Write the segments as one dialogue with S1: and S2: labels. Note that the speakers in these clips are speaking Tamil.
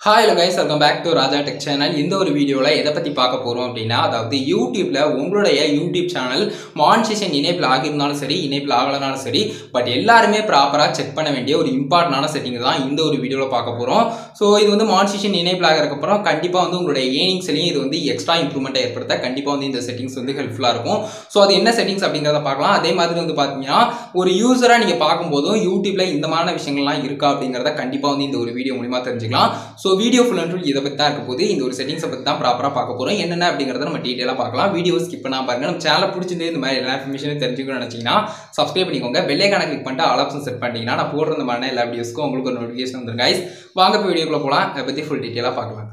S1: hi hello guys welcome back to Raja tech channel இந்த ஒரு வீடியோவில் எதை பற்றி பார்க்க போகிறோம் அப்படின்னா அதாவது யூடியூப்பில் உங்களுடைய யூடியூப் சேனல் மான்சேஷன் இனேபிள் ஆகியிருந்தாலும் சரி இனேபிள் ஆகலைனாலும் சரி பட் எல்லாருமே ப்ராப்பராக செக் பண்ண வேண்டிய ஒரு இம்பார்ட்டண்டான செட்டிங் தான் இந்த ஒரு வீடியோவில் பார்க்க போகிறோம் ஸோ இது வந்து மான்சேஷன் இனேபிள் ஆகிறதுக்கப்புறம் கண்டிப்பாக வந்து உங்களுடைய ஏர்னிங்ஸ்லையும் இது வந்து எக்ஸ்ட்ரா இம்ப்ரூவ்மெண்ட்டை ஏற்படுத்த கண்டிப்பாக வந்து இந்த செட்டிங்ஸ் வந்து ஹெல்ப்ஃபுல்லாக இருக்கும் ஸோ அது என்ன செட்டிங்ஸ் அப்படிங்கிறத பார்க்கலாம் அதே மாதிரி வந்து பார்த்தீங்கன்னா ஒரு யூசராக நீங்கள் பார்க்கும்போதும் யூடியூப்பில் இந்த மாதிரி விஷயங்கள்லாம் இருக்கா அப்படிங்கிறத கண்டிப்பாக வந்து இந்த ஒரு வீடியோ மூலிமா தெரிஞ்சுக்கலாம் so video full and full இதை பற்றி தான் இருக்க போது இந்த ஒரு செட்டிங்ஸை பற்றி தான் ப்ராப்பராக பார்க்க போகிறோம் என்னென்ன அப்படிங்கிறத நம்ம டீட்டெயிலாக பார்க்கலாம் வீடியோ ஸ்கிப் பண்ணாம பாருங்க நம்ம சேனலை பிடிச்சிருந்து இந்த மாதிரி எல்லா இன்ஃபர்மேஷனும் தெரிஞ்சுக்கணும்னு நினச்சிங்கன்னா சப்ஸ்கிரைப் பண்ணிக்கோங்க பெல்லைக்கான கிளிக் பண்ணிட்டு ஆல் ஆப்ஷன் செட் பண்ணிட்டீங்கன்னா நான் போடுற இந்த மாதிரி எல்லா வீடியோஸ்க்கும் உங்களுக்கு ஒரு நோட்டிஃபிகேஷன் வந்துடும் கைஸ் வாங்க இப்போ வீடியோக்குள்ள போகலாம் அதை பற்றி ஃபுல் டீட்டெயிலாக பார்க்கலாம்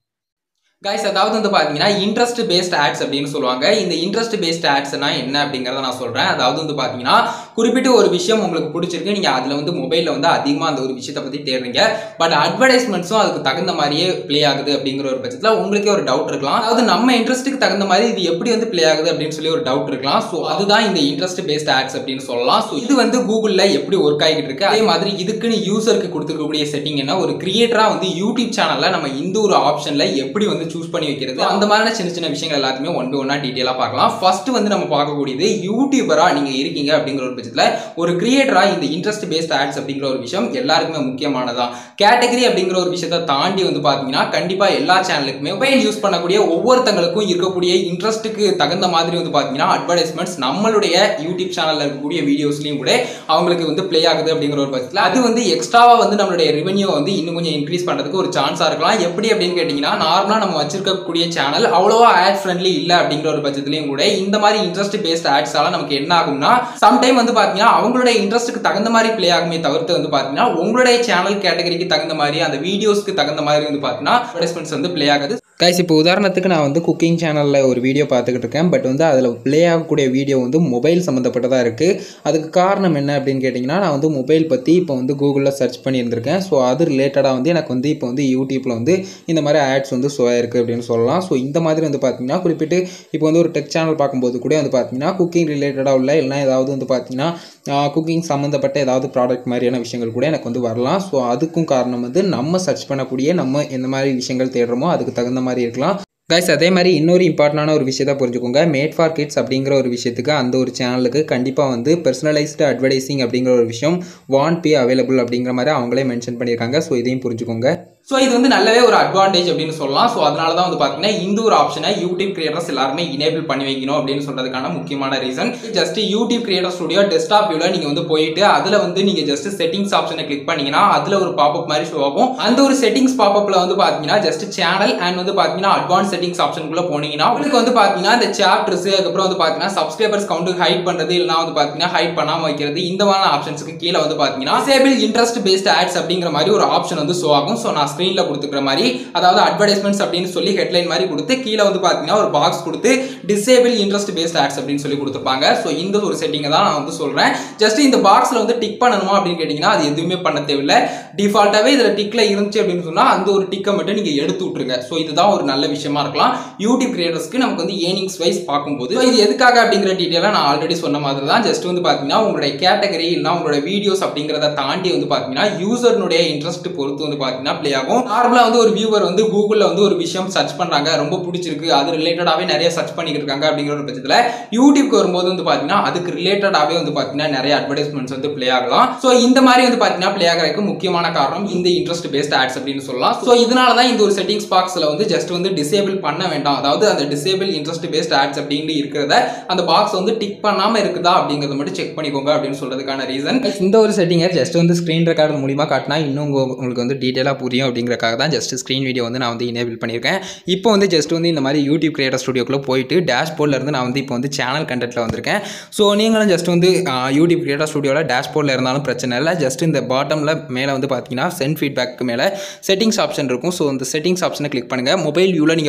S1: கைஸ் அதாவது வந்து பார்த்தீங்கன்னா இன்ட்ரெஸ்ட் பேஸ்ட் ஆட்ஸ் அப்படின்னு சொல்லுவாங்க இந்த இன்ட்ரெஸ்ட் பேஸ்ட் ஆட்ஸ்னா என்ன அப்படிங்கிறத நான் சொல்கிறேன் அதாவது வந்து பார்த்தீங்கன்னா குறிப்பிட்ட ஒரு விஷயம் உங்களுக்கு பிடிச்சிருக்கு நீங்கள் அதில் வந்து மொபைலில் வந்து அதிகமாக அந்த ஒரு விஷயத்தை பற்றி தேடுறீங்க பட் அட்வர்டைஸ்மெண்ட்ஸும் அதுக்கு தகுந்த மாதிரியே ப்ளே ஆகுது அப்படிங்கிற ஒரு பட்சத்தில் உங்களுக்கே ஒரு டவுட் இருக்கலாம் அதாவது நம்ம இன்ட்ரெஸ்ட்டுக்கு தகுந்த மாதிரி இது எப்படி வந்து ப்ளே ஆகுது அப்படின்னு சொல்லி ஒரு டவுட் இருக்கலாம் ஸோ அதுதான் இந்த இன்ட்ரெஸ்ட் பேஸ்ட் ஆட்ஸ் அப்படின்னு சொல்லலாம் ஸோ இது வந்து கூகுளில் எப்படி ஒர்க் ஆகிட்டு இருக்கு அதே மாதிரி இதுக்குன்னு யூசருக்கு கொடுத்துருக்கக்கூடிய செட்டிங் என்ன ஒரு கிரியேட்டராக வந்து யூடியூப் சேனலில் நம்ம இந்த ஒரு ஆப்ஷனில் எப்படி வந்து சூஸ் பண்ணி வைக்கிறது அந்த மாதிரியான சின்ன சின்ன விஷயங்கள் எல்லாத்தையுமே ஒன் பை ஒன்னா டீட்டெயிலாக பார்க்கலாம் ஃபர்ஸ்ட் வந்து நம்ம பார்க்கக்கூடியது யூடியூபராக நீங்கள் இருக்கீங்க அப்படிங்கிற ஒரு பட்சத்தில் ஒரு கிரியேட்டராக இந்த இன்ட்ரெஸ்ட் பேஸ்ட் ஆட்ஸ் அப்படிங்கிற ஒரு விஷயம் எல்லாருக்குமே முக்கியமானதான் கேட்டகரி அப்படிங்கிற ஒரு விஷயத்தை தாண்டி வந்து பார்த்தீங்கன்னா கண்டிப்பாக எல்லா சேனலுக்குமே மொபைல் யூஸ் பண்ணக்கூடிய ஒவ்வொருத்தங்களுக்கும் இருக்கக்கூடிய இன்ட்ரெஸ்ட்டுக்கு தகுந்த மாதிரி வந்து பார்த்தீங்கன்னா அட்வர்டைஸ்மெண்ட்ஸ் நம்மளுடைய யூடியூப் சேனலில் இருக்கக்கூடிய வீடியோஸ்லையும் கூட அவங்களுக்கு வந்து ப்ளே ஆகுது அப்படிங்கிற ஒரு பட்சத்தில் அது வந்து எக்ஸ்ட்ராவாக வந்து நம்மளுடைய ரெவன்யூ வந்து இன்னும் கொஞ்சம் இன்க்ரீஸ் பண்ணுறதுக்கு ஒரு சான்ஸாக இருக்கலாம் எப்படி அப்படின்னு கேட்டிங்கன்னா நார்மலாக நம்ம வச்சிருக்கக்கூடிய சேனல் அவ்வளோவா ஆட் ஃப்ரெண்ட்லி இல்லை அப்படிங்கிற ஒரு பட்சத்துலையும் கூட இந்த மாதிரி இன்ட்ரெஸ்ட் பேஸ்ட் ஆட்ஸால நமக்கு என்ன ஆகும்னா சம்டைம் வந்து பார்த்தீங்கன்னா அவங்களுடைய இன்ட்ரெஸ்ட்டுக்கு தகுந்த மாதிரி ப்ளே ஆகுமே தவிர்த்து வந்து பார்த்தீங்கன்னா உங்களுடைய சேனல் கேட்டகரிக்கு தகுந்த மாதிரி அந்த வீடியோஸ்க்கு தகுந்த மாதிரி வந்து பார்த்தீங்கன்னா அட்வர்டைஸ்மெண்ட்ஸ் வந்து ப்ளே ஆகுது கைஸ் இப்போ உதாரணத்துக்கு நான் வந்து குக்கிங் சேனலில் ஒரு வீடியோ பார்த்துக்கிட்டு இருக்கேன் பட் வந்து அதில் ப்ளே ஆகக்கூடிய வீடியோ வந்து மொபைல் சம்மந்தப்பட்டதாக இருக்குது அதுக்கு காரணம் என்ன அப்படின்னு கேட்டிங்கன்னா நான் வந்து மொபைல் பற்றி இப்போ வந்து கூகுளில் சர்ச் பண்ணியிருந்திருக்கேன் ஸோ அது ரிலேட்டடாக வந்து எனக்கு வந்து இப்போ வந்து யூடியூப்பில் வந்து இந்த மாதிரி ஆட்ஸ் வந்து ஷோ ஆயிருக்கு அப்படின்னு சொல்லலாம் ஸோ இந்த மாதிரி வந்து பார்த்தீங்கன்னா குறிப்பிட்டு இப்போ வந்து ஒரு டெக் சேனல் பார்க்கும்போது கூட வந்து பார்த்தீங்கன்னா குக்கிங் ரிலேட்டடாக உள்ள இல்லைனா ஏதாவது வந்து பார்த்தீங்கன்னா குக்கிங் சம்மந்தப்பட்ட ஏதாவது ப்ராடக்ட் மாதிரியான விஷயங்கள் கூட எனக்கு வந்து வரலாம் ஸோ அதுக்கும் காரணம் வந்து நம்ம சர்ச் பண்ணக்கூடிய நம்ம எந்த மாதிரி விஷயங்கள் தேடுறோமோ அதுக்கு தகுந்த மாதிரி இருக்கலாம் கைஸ் அதே மாதிரி இன்னொரு இம்பார்ட்டண்டான ஒரு விஷயத்த புரிஞ்சுக்கோங்க மேட் ஃபார் கிட்ஸ் அப்படிங்கிற ஒரு விஷயத்துக்கு அந்த ஒரு சேனலுக்கு கண்டிப்பாக வந்து பர்சனலைஸ்டு அட்வர்டைசிங் அப்படிங்கிற ஒரு விஷயம் வான் பே அவைலபிள் அப்படிங்கிற மாதிரி அவங்களே மென்ஷன் பண்ணியிருக்காங்க ஸோ இதையும் புரிஞ்சுக்கோங்க ஸோ இது வந்து நல்லாவே ஒரு அட்வான்டேஜ் அப்படின்னு சொல்லலாம் ஸோ அதனால தான் வந்து பார்த்தீங்கன்னா இந்த ஒரு ஆப்ஷனை யூடியூப் கிரியேட்டர்ஸ் எல்லாருமே இனேபிள் பண்ணி வைக்கணும் அப்படின்னு சொல்றதுக்கான முக்கியமான reason just YouTube creator studio desktop வியூவில் நீங்கள் வந்து போயிட்டு அதில் வந்து நீங்கள் ஜஸ்ட் செட்டிங்ஸ் ஆப்ஷனை கிளிக் பண்ணீங்கன்னா அதில் ஒரு பாப்அப் மாதிரி ஷோ ஆகும் அந்த ஒரு செட்டிங்ஸ் பாப்அப்பில் வந்து பார்த்தீங்கன்னா ஜஸ்ட் சேனல் அண்ட் வந்து பார்த்தீங்கன்னா அட்வான்ஸ் செட்டிங்ஸ் ஆப்ஷனுக்குள்ள போனீங்கன்னா உங்களுக்கு வந்து பார்த்தீங்கன்னா இந்த சாப்டர்ஸ் அதுக்கப்புறம் வந்து பார்த்தீங்கன்னா சப்ஸ்கிரைபர்ஸ் கவுண்ட் ஹைட் பண்ணுறது இல்லைனா வந்து பார்த்தீங்கன்னா ஹைட் பண்ணாமல் வைக்கிறது இந்த மாதிரி ஆப்ஷன்ஸ்க்கு கீழே வந்து பார்த்தீங்கன்னா சேபிள் இன்ட்ரெஸ்ட் பேஸ்ட் ஆட்ஸ் அப்படிங்கிற மாதிரி ஒரு ஆப்ஷன் வந்து ஷோ ஆகும் ஸோ நான் ஸ்க்ரீனில் கொடுத்துக்கிற மாதிரி அதாவது அட்வர்டைஸ்மெண்ட்ஸ் அப்படின்னு சொல்லி ஹெட்லைன் மாதிரி கொடுத்து கீழே வந்து பார்த்தீங்கன்னா ஒரு பாக்ஸ் கொடுத்து டிசேபிள் இன்ட்ரெஸ்ட் பேஸ்ட் ஆட்ஸ் அப்படின்னு சொல்லி கொடுத்துருப்பாங்க ஸோ இந்த ஒரு செட்டிங்கை தான் நான் வந்து சொல்கிறேன் ஜஸ்ட் இந்த பாக்ஸில் வந்து டிக் பண்ணணுமா அப்படின்னு கேட்டிங்கன்னா அது எதுவுமே பண்ண தேவையில்லை டிஃபால்ட்டாகவே இதில் டிக்கில் இருந்துச்சு அப்படின்னு சொன்னால் அந்த ஒரு டிக்கை மட்டும் நீங்கள் எடுத்து விட்ருங்க ஸோ இதுதான் ஒரு நல்ல விஷயமா இருக்கலாம் யூடியூப் கிரியேட்டர்ஸ்க்கு நமக்கு வந்து ஏர்னிங்ஸ் வைஸ் பார்க்கும்போது இது எதுக்காக அப்படிங்கிற டீட்டெயிலாக நான் ஆல்ரெடி சொன்ன மாதிரி தான் ஜஸ்ட் வந்து பார்த்தீங்கன்னா உங்களுடைய கேட்டகரி இல்லைனா உங்களோட வீடியோஸ் அப்படிங்கிறத தாண்டி வந்து பார்த்தீங்கன்னா யூசர்னுடைய இன்ட்ரெஸ்ட் பொறுத்து வந்து பார்த்தீங்கன்னா ப்ளே ஆகும் நார்மலாக வந்து ஒரு வியூவர் வந்து கூகுளில் வந்து ஒரு விஷயம் சர்ச் பண்ணுறாங்க ரொம்ப பிடிச்சிருக்கு அது ரிலேட்டடாகவே நிறைய சர்ச் பண்ணிக்கிட்டு இருக்காங்க அப்படிங்கிற ஒரு பட்சத்தில் யூடியூப்க்கு வரும்போது வந்து பார்த்தீங்கன்னா அதுக்கு ரிலேட்டடாகவே வந்து பார்த்தீங்கன்னா நிறைய அட்வர்டைஸ்மெண்ட்ஸ் வந்து ப்ளே ஆகலாம் ஸோ இந்த மாதிரி வந்து பார்த்தீங்கன்னா ப்ளே ஆகிறதுக்கு முக்கியமான காரணம் இந்த இன்ட்ரெஸ்ட் பேஸ்ட் ஆட்ஸ் அப்படின்னு சொல்லலாம் ஸோ இதனால தான் இந்த ஒரு செட்டிங்ஸ் பாக்ஸில் வந்து ஜஸ்ட் வந்து டிசேபிள் பண்ண வேண்டாம் அதாவது அந்த டிசேபிள் இன்ட்ரெஸ்ட் பேஸ்ட் ஆட்ஸ் அப்படின்னு இருக்கிறத அந்த பாக்ஸ் வந்து டிக் பண்ணாமல் இருக்குதா அப்படிங்கிறத மட்டும் செக் பண்ணிக்கோங்க அப்படின்னு சொல்றதுக்கான ரீசன் இந்த ஒரு செட்டிங்கை ஜஸ்ட் வந்து ஸ்க்ரீன் ரெக்கார்டு மூலியமா காட்டினா இன்னும் உங்களுக்கு வந்து டீட்டெயிலாக புரியும் அப்படிங்கிறக்காக தான் ஜஸ்ட் ஸ்க்ரீன் வீடியோ வந்து நான் வந்து இனேபிள் பண்ணியிருக்கேன் இப்போ வந்து ஜஸ்ட் வந்து இந்த மாதிரி யூடியூப் கிரியேட்டர் ஸ்டுடியோக்குள்ளே போயிட்டு டேஷ்போர்டில் இருந்து நான் வந்து இப்போ வந்து சேனல் கண்டென்ட்டில் வந்திருக்கேன் ஸோ நீங்களும் ஜஸ்ட் வந்து யூடியூப் கிரியேட்டர் ஸ்டுடியோவில் டேஷ்போர்டில் இருந்தாலும் பிரச்சனை இல்லை ஜஸ்ட் இந்த பாட்டமில் மேலே வந்து பார்த்தீங்கன்னா சென்ட் ஃபீட்பேக்கு மேலே செட்டிங்ஸ் ஆப்ஷன் இருக்கும் ஸோ இந்த செட்டிங்ஸ் ஆப்ஷனை கிளிக் பண்ணுங்கள் மொபைல் வியூவில் நீங்கள்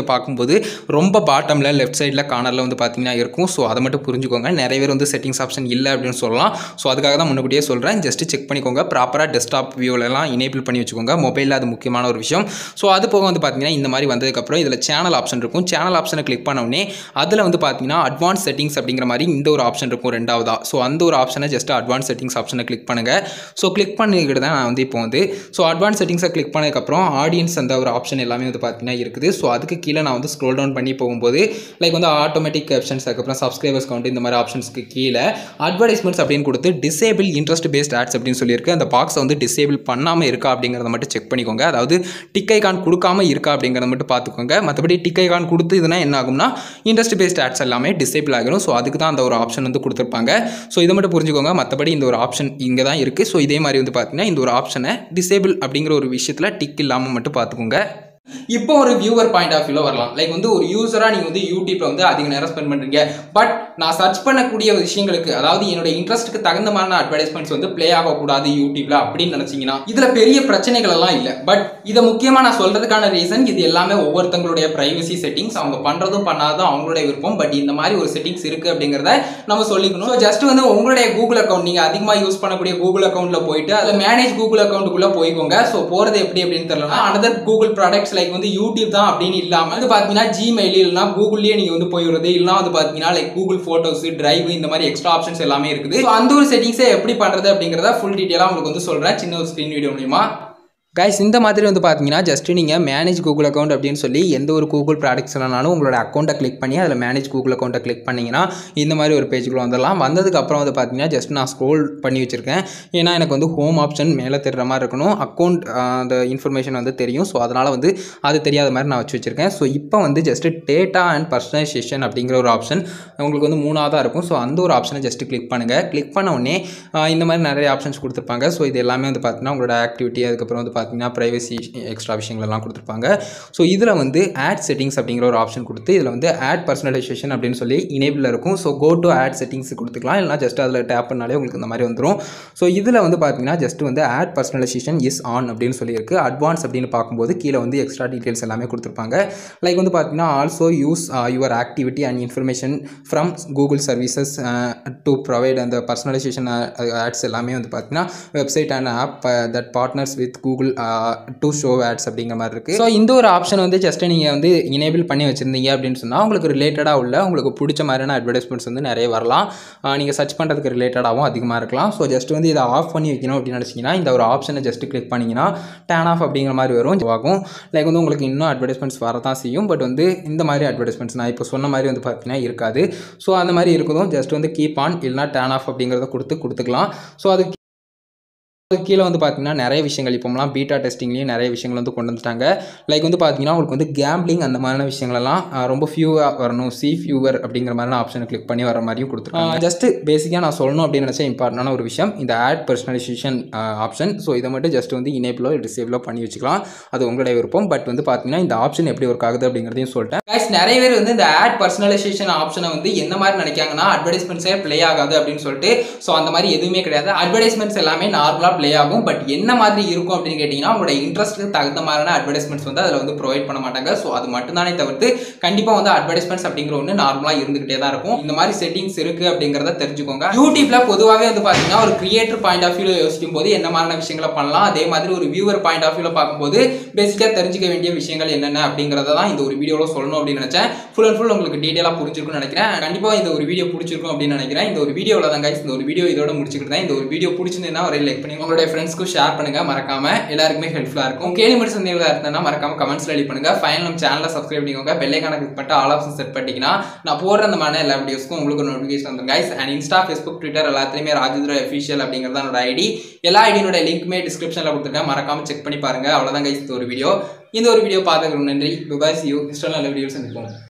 S1: பார்க்கும்போது ரொம்ப பாட்டமில் லெஃப்ட் சைடில் கார்னரில் வந்து பார்த்தீங்கன்னா இருக்கும் ஸோ அதை மட்டும் புரிஞ்சுக்கோங்க நிறைய பேர் வந்து செட்டிங்ஸ் ஆப்ஷன் இல்லை அப்படின்னு சொல்லலாம் ஸோ அதுக்காக தான் முன்னாடியே சொல்கிறேன் ஜஸ்ட் செக் பண்ணிக்கோங்க ப்ராப்பராக டெஸ்க்டாப் வியூவிலலாம் எனேபிள் பண்ணி வச்சுக்கோங்க மொபைலில் அது முக்கியமான ஒரு விஷயம் ஸோ அது போக வந்து பார்த்தீங்கன்னா இந்த மாதிரி வந்ததுக்கப்புறம் இதில் சேனல் ஆப்ஷன் இருக்கும் சேனல் ஆப்ஷனை கிளிக் பண்ண உடனே அதில் வந்து பார்த்தீங்கன்னா அட்வான்ஸ் செட்டிங்ஸ் அப்படிங்கிற மாதிரி இந்த ஒரு ஆப்ஷன் இருக்கும் ரெண்டாவதா ஸோ அந்த ஒரு ஆப்ஷனை ஜஸ்ட் அட்வான்ஸ் செட்டிங்ஸ் ஆப்ஷனை கிளிக் பண்ணுங்கள் ஸோ கிளிக் பண்ணிக்கிட்டு தான் நான் வந்து இப்போ வந்து ஸோ அட்வான்ஸ் செட்டிங்ஸை கிளிக் பண்ணதுக்கப்புறம் ஆடியன்ஸ் அந்த ஒரு ஆப்ஷன் எல்லாமே வந்து பார்த்தீங்கன்னா இருக்குது ஸோ அதுக்கு கீழே நான் வந்து ஸ்க்ரோல் டவுன் பண்ணி போகும்போது லைக் வந்து ஆட்டோமேட்டிக் ஆப்ஷன்ஸ் அதுக்கப்புறம் சப்ஸ்கிரைபர்ஸ் கவுண்ட் இந்த மாதிரி ஆப்ஷன்ஸ்க்கு கீழே அட்வர்டைஸ்மெண்ட்ஸ் அப்படின்னு கொடுத்து டிசேபிள் இன்ட்ரெஸ்ட் பேஸ்ட் ஆட்ஸ் அப்படின்னு சொல்லியிருக்கு அந்த பாக்ஸை வந்து டிசேபிள் பண்ணாமல் இருக்கா அப்படிங்கிறத மட்டும் செக் பண்ணிக்கோங்க அதாவது டிக் ஐகான் கொடுக்காம இருக்கா அப்படிங்கிறத மட்டும் பார்த்துக்கோங்க மற்றபடி டிக் ஐகான் கொடுத்து இதுனா என்ன ஆகும்னா இன்ட்ரெஸ்ட் பேஸ்ட் ஆட்ஸ் எல்லாமே டிசேபிள் ஆகிரும் ஸோ அதுக்கு தான் அந்த ஒரு ஆப்ஷன் வந்து கொடுத்துருப்பாங்க ஸோ இதை மட்டும் புரிஞ்சுக்கோங்க மற்றபடி இந்த ஒரு ஆப்ஷன் இங்கே தான் இருக்குது ஸோ இதே மாதிரி வந்து பார்த்தீங்கன்னா இந்த ஒரு ஆப்ஷனை டிசேபிள் அப்படிங்கிற ஒரு விஷயத்தில் டிக் இல்லாமல் மட்டும் பார்த்துக்கோங்க இப்போ ஒரு வியூவர் பாயிண்ட் ஆஃப் வியூவில் வரலாம் லைக் வந்து ஒரு யூசராக நீங்கள் வந்து யூடியூப்ல வந்து அதிக நேரம் ஸ்பெண்ட் பண்ணுறீங்க பட் நான் சர்ச் பண்ணக்கூடிய விஷயங்களுக்கு அதாவது என்னோட இன்ட்ரெஸ்ட்டுக்கு தகுந்த மாதிரி அட்வர்டைஸ்மெண்ட்ஸ் வந்து ப்ளே ஆகக்கூடாது யூடியூப்ல அப்படின்னு நினச்சிங்கன்னா இதில் பெரிய பிரச்சனைகள் எல்லாம் இல்லை பட் இதை முக்கியமாக நான் சொல்றதுக்கான ரீசன் இது எல்லாமே ஒவ்வொருத்தங்களுடைய ப்ரைவசி செட்டிங்ஸ் அவங்க பண்ணுறதும் பண்ணாததும் அவங்களுடைய விருப்பம் பட் இந்த மாதிரி ஒரு செட்டிங்ஸ் இருக்குது அப்படிங்கிறத நம்ம சொல்லிக்கணும் ஸோ ஜஸ்ட் வந்து உங்களுடைய கூகுள் அக்கௌண்ட் நீங்கள் அதிகமாக யூஸ் பண்ணக்கூடிய கூகுள் அக்கௌண்ட்டில் போயிட்டு அதில் மேனேஜ் கூகுள் அக்கௌண்ட்டுக்குள்ளே போய்க்கோங்க ஸோ போகிறது எப்படி அப்படின்னு தெரியல அனதர் கூகுள் ப்ராடக்ட்ஸ் லைக் வந்து யூடியூப் தான் அப்படின்னு இல்லாமல் வந்து பார்த்தீங்கன்னா ஜிமெயில் இல்லைனா கூகுள்லேயே நீங்கள் வந்து போயிடுறது இல்லைனா வந்து பார்த்தீங்கன்னா லைக் கூகுள் ஃபோட்டோஸ் டிரைவ் இந்த மாதிரி எக்ஸ்ட்ரா ஆப்ஷன்ஸ் எல்லாமே இருக்குது So, அந்த ஒரு செட்டிங்ஸை எப்படி பண்ணுறது அப்படிங்கிறத ஃபுல் டீட்டெயிலாக உங்களுக்கு வந்து சொல்கிறேன் சின்ன ஒரு ஸ்க்ரீன் வீடியோ மூலியமா கைஸ் இந்த மாதிரி வந்து பார்த்தீங்கன்னா ஜஸ்ட் நீங்கள் மேனேஜ் கூகுள் அக்கௌண்ட் அப்படின்னு சொல்லி எந்த ஒரு கூகுள் ப்ராடக்ட்ஸ் இல்லைனாலும் உங்களோட அக்கௌண்ட்டை கிளிக் பண்ணி அதில் மேனேஜ் கூகுள் அக்கௌண்ட்டை கிளிக் பண்ணிங்கன்னா இந்த மாதிரி ஒரு பேஜுக்குள்ள வந்துடலாம் வந்ததுக்கு அப்புறம் வந்து பார்த்தீங்கன்னா ஜஸ்ட் நான் ஸ்க்ரோல் பண்ணி வச்சுருக்கேன் ஏன்னா எனக்கு வந்து ஹோம் ஆப்ஷன் மேலே தெரிகிற மாதிரி இருக்கணும் அக்கௌண்ட் அந்த இன்ஃபர்மேஷன் வந்து தெரியும் ஸோ அதனால் வந்து அது தெரியாத மாதிரி நான் வச்சு வச்சுருக்கேன் ஸோ இப்போ வந்து ஜஸ்ட் டேட்டா அண்ட் பர்சனலைசேஷன் அப்படிங்கிற ஒரு ஆப்ஷன் உங்களுக்கு வந்து மூணாவதாக இருக்கும் ஸோ அந்த ஒரு ஆப்ஷனை ஜஸ்ட் கிளிக் பண்ணுங்கள் கிளிக் பண்ண உடனே ஆஹ் இந்த மாதிரி நிறைய ஆப்ஷன்ஸ் கொடுத்துருப்பாங்க ஸோ இது எல்லாமே வந்து பார்த்தீங்கன்னா உங்களோட ஆக்டிவிட்டி அதுக்கப்புறம் வந்து பார்த்தீங்கன்னா ப்ரைவசி எக்ஸ்ட்ரா விஷயங்கள்லாம் கொடுத்துருப்பாங்க ஸோ இதில் வந்து ஆட் செட்டிங்ஸ் அப்படிங்கிற ஒரு ஆப்ஷன் கொடுத்து இதில் வந்து ஆட் பர்சனலைசேஷன் அப்படின்னு சொல்லி இனேபிள் இருக்கும் so go to ad settings கொடுத்துக்கலாம் இல்லைனா ஜஸ்ட் அதில் டேப் பண்ணாலே உங்களுக்கு இந்த மாதிரி வந்துடும் ஸோ இதில் வந்து பார்த்தீங்கன்னா ஜஸ்ட் வந்து ஆட் பர்சனலைசேஷன் இஸ் ஆன் அப்படின்னு சொல்லியிருக்கு அட்வான்ஸ் அப்படின்னு பார்க்கும்போது கீழே வந்து எக்ஸ்ட்ரா டீட்டெயில்ஸ் எல்லாமே கொடுத்துருப்பாங்க லைக் வந்து பார்த்தீங்கன்னா also use your activity and information from Google services to provide அந்த பர்சனலைசேஷன் ஆட்ஸ் எல்லாமே வந்து பார்த்தீங்கன்னா website and app that partners with Google to show ads அப்படிங்கிற மாதிரி இருக்குது ஸோ இந்த ஒரு ஆப்ஷன் வந்து ஜஸ்ட் நீங்கள் வந்து இனேபிள் பண்ணி வச்சுருந்தீங்க அப்படின்னு சொன்னால் உங்களுக்கு ரிலேட்டடாக உள்ள உங்களுக்கு பிடிச்ச மாதிரியான அட்வர்டைஸ்மெண்ட்ஸ் வந்து நிறைய வரலாம் நீங்கள் சர்ச் பண்ணுறதுக்கு ரிலேட்டடாகவும் அதிகமாக இருக்கலாம் ஸோ ஜஸ்ட் வந்து இதை ஆஃப் பண்ணி வைக்கணும் அப்படின்னு நினச்சிங்கன்னா இந்த ஒரு ஆப்ஷனை ஜஸ்ட் கிளிக் பண்ணிங்கன்னா டேன் ஆஃப் அப்படிங்கிற மாதிரி வரும் ஆகும் லைக் வந்து உங்களுக்கு இன்னும் அட்வர்டைஸ்மெண்ட்ஸ் வரதான் செய்யும் பட் வந்து இந்த மாதிரி அட்வர்டைஸ்மெண்ட்ஸ் நான் இப்போ சொன்ன மாதிரி வந்து பார்த்தீங்கன்னா இருக்காது ஸோ அந்த மாதிரி இருக்கதும் ஜஸ்ட் வந்து கீப் ஆன் இல்லைனா டேன் ஆஃப் அப்படிங்கிறத கொடுத்து கொடுத்துக்கலாம் ஸோ அது அதுக்கு கீழே வந்து பார்த்தீங்கன்னா நிறைய விஷயங்கள் இப்போலாம் பீட்டா டெஸ்டிங்லேயும் நிறைய விஷயங்கள் வந்து கொண்டு வந்துட்டாங்க லைக் வந்து பார்த்தீங்கன்னா உங்களுக்கு வந்து கேம்பிளிங் அந்த மாதிரியான விஷயங்களெல்லாம் ஆஹ், ரொம்ப ஃபியூவாக வரணும் சி ஃபியூவர் அப்படிங்கிற மாதிரியான ஆப்ஷனை கிளிக் பண்ணி வர மாதிரியும் கொடுத்துருக்காங்க ஜஸ்ட் பேசிக்காக நான் சொல்லணும் அப்படின்னு நினச்ச இம்பார்ட்டண்டான ஒரு விஷயம் இந்த ஆட் பர்சனலைசேஷன் ஆப்ஷன் ஸோ இதை மட்டும் ஜஸ்ட் வந்து இனேபிளோ டிசேபிளோ பண்ணி வச்சுக்கலாம் அது உங்களுடைய விருப்பம் பட் வந்து பார்த்தீங்கன்னா இந்த ஆப்ஷன் எப்படி ஒர்க் ஆகுது அப்படிங்கிறதையும் சொல்லிட்டேன் கைஸ் நிறைய பேர் வந்து இந்த ஆட் பர்சனலைசேஷன் ஆப்ஷனை வந்து எந்த மாதிரி நினைக்காங்கன்னா அட்வர்டைஸ்மெண்ட்ஸே ப்ளே ஆகாது அப்படின்னு சொல்லிட்டு ஸோ அந்த மாதிரி எதுவுமே கிடையாது அட்வர்டைஸ்மெண்ட்ஸ் எல்லாமே நார்மலாக ப்ளே ஆகும் பட் என்ன மாதிரி இருக்கும் அப்படின்னு கேட்டிங்கன்னா உங்களோட இன்ட்ரெஸ்ட்டுக்கு தகுந்த மாதிரியான அட்வர்டைஸ்மெண்ட்ஸ் வந்து அதில் வந்து ப்ரொவைட் பண்ண மாட்டாங்க ஸோ அது மட்டும்தானே தவிர்த்து கண்டிப்பாக வந்து அட்வர்டைஸ்மெண்ட்ஸ் அப்படிங்கிற ஒன்று நார்மலாக இருந்துகிட்டே தான் இருக்கும் இந்த மாதிரி செட்டிங்ஸ் இருக்குது அப்படிங்கிறத தெரிஞ்சுக்கோங்க யூடியூப்ல பொதுவாகவே வந்து பார்த்தீங்கன்னா ஒரு கிரியேட்டர் பாயிண்ட் ஆஃப் வியூவில் யோசிக்கும் போது என்ன மாதிரியான விஷயங்களை பண்ணலாம் அதே மாதிரி ஒரு வியூவர் பாயிண்ட் ஆஃப் வியூவில் பார்க்கும்போது பேசிக்காக தெரிஞ்சுக்க வேண்டிய விஷயங்கள் என்னென்ன அப்படிங்கிறத தான் இந்த ஒரு வீடியோவில் சொல்லணும் அப்படின்னு நினச்சேன் ஃபுல் அண்ட் ஃபுல் உங்களுக்கு டீட்டெயிலாக புரிஞ்சிருக்கும்னு நினைக்கிறேன் கண்டிப்பாக இந்த ஒரு வீடியோ பிடிச்சிருக்கும் அப்படின்னு நினைக்கிறேன் இந்த ஒரு வீடியோவில் தான் guys இந்த ஒரு வீடியோ இதோட முடிச்சுக்கிட்டு இந்த ஒரு வீடியோ பிடிச்சிருந்தா ஒரு லைக் பண்ணி உங்களுடைய ஃப்ரெண்ட்ஸ்க்கும் ஷேர் பண்ணுங்க மறக்காம எல்லாருக்குமே ஹெல்ப்ஃபுல்லாக இருக்கும் கேள்வி மட்டும் சந்தேகங்களா இருந்தா மறக்காம கமெண்ட்ஸ்ல ரெடி பண்ணுங்க ஃபைனல் நம்ம சேனலை சப்ஸ்கிரைப் பண்ணிக்கோங்க பெல்லைக்கான கிளிக் பண்ணிட்டு ஆல் ஆப்ஷன் செட் பண்ணிட்டீங்கன்னா நான் போடுற அந்த மாதிரி எல்லா வீடியோஸ்க்கும் உங்களுக்கு நோட்டிஃபிகேஷன் வந்துடும் guys and insta Facebook Twitter எல்லாத்துலேயுமே ராஜேந்திர அஃபிஷியல் அப்படிங்கிறது என்னோட ஐடி எல்லா ஐடியோட லிங்க்குமே டிஸ்கிரிப்ஷனில் கொடுத்துருக்கேன் மறக்காம செக் பண்ணி பாருங்க அவ்வளோதான் கைஸ் இந்த ஒரு வீடியோ இந்த ஒரு வீடியோ பார்த்ததுக்கு நன்றி துபாய் யூ இன்ஸ்டால் நல்ல வீடியோஸ் சந்திப்போம்